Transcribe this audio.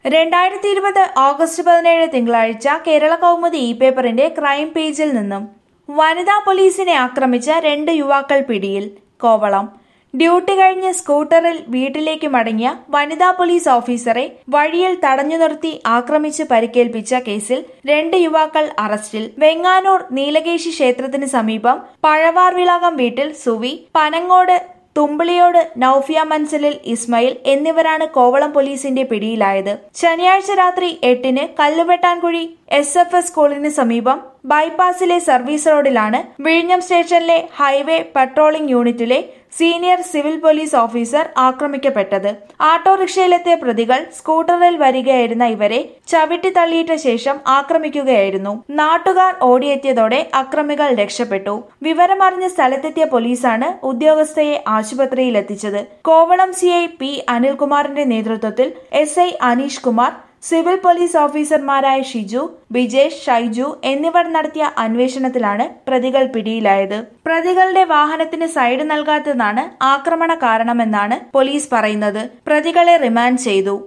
രണ്ടായിരത്തി ഇരുപത് ഓഗസ്റ്റ് പതിനേഴ് തിങ്കളാഴ്ച കേരള കൗമുദി ഇ പേപ്പറിന്റെ ക്രൈം പേജിൽ നിന്നും വനിതാ പോലീസിനെ ആക്രമിച്ച രണ്ട് യുവാക്കൾ പിടിയിൽ കോവളം ഡ്യൂട്ടി കഴിഞ്ഞ് സ്കൂട്ടറിൽ വീട്ടിലേക്ക് മടങ്ങിയ വനിതാ പോലീസ് ഓഫീസറെ വഴിയിൽ തടഞ്ഞു നിർത്തി ആക്രമിച്ച് പരിക്കേൽപ്പിച്ച കേസിൽ രണ്ട് യുവാക്കൾ അറസ്റ്റിൽ വെങ്ങാനൂർ നീലകേശി ക്ഷേത്രത്തിന് സമീപം പഴവാർവിളകം വീട്ടിൽ സുവി പനങ്ങോട് തുമ്പിളിയോട് നൌഫിയ മൻസലിൽ ഇസ്മയിൽ എന്നിവരാണ് കോവളം പോലീസിന്റെ പിടിയിലായത് ശനിയാഴ്ച രാത്രി എട്ടിന് കല്ലുവെട്ടാൻകുഴി എസ് എഫ് എസ് സ്കൂളിന് സമീപം ബൈപ്പാസിലെ സർവീസ് റോഡിലാണ് വിഴിഞ്ഞം സ്റ്റേഷനിലെ ഹൈവേ പട്രോളിംഗ് യൂണിറ്റിലെ സീനിയർ സിവിൽ പോലീസ് ഓഫീസർ ആക്രമിക്കപ്പെട്ടത് ഓട്ടോറിക്ഷയിലെത്തിയ പ്രതികൾ സ്കൂട്ടറിൽ വരികയായിരുന്ന ഇവരെ ചവിട്ടി തള്ളിയിട്ട ശേഷം ആക്രമിക്കുകയായിരുന്നു നാട്ടുകാർ ഓടിയെത്തിയതോടെ അക്രമികൾ രക്ഷപ്പെട്ടു വിവരമറിഞ്ഞ് സ്ഥലത്തെത്തിയ പോലീസാണ് ഉദ്യോഗസ്ഥയെ ആശുപത്രിയിൽ എത്തിച്ചത് കോവളം സി ഐ പി അനിൽകുമാറിന്റെ നേതൃത്വത്തിൽ S I Aneesh Kumar civil police ഓഫീസർമാരായ ഷിജു ബിജേഷ് ഷൈജു എന്നിവർ നടത്തിയ അന്വേഷണത്തിലാണ് പ്രതികൾ പിടിയിലായത് പ്രതികളുടെ വാഹനത്തിന് സൈഡ് നൽകാത്തതാണ് ആക്രമണ കാരണമെന്നാണ് പോലീസ് പറയുന്നത് പ്രതികളെ റിമാൻഡ് ചെയ്തു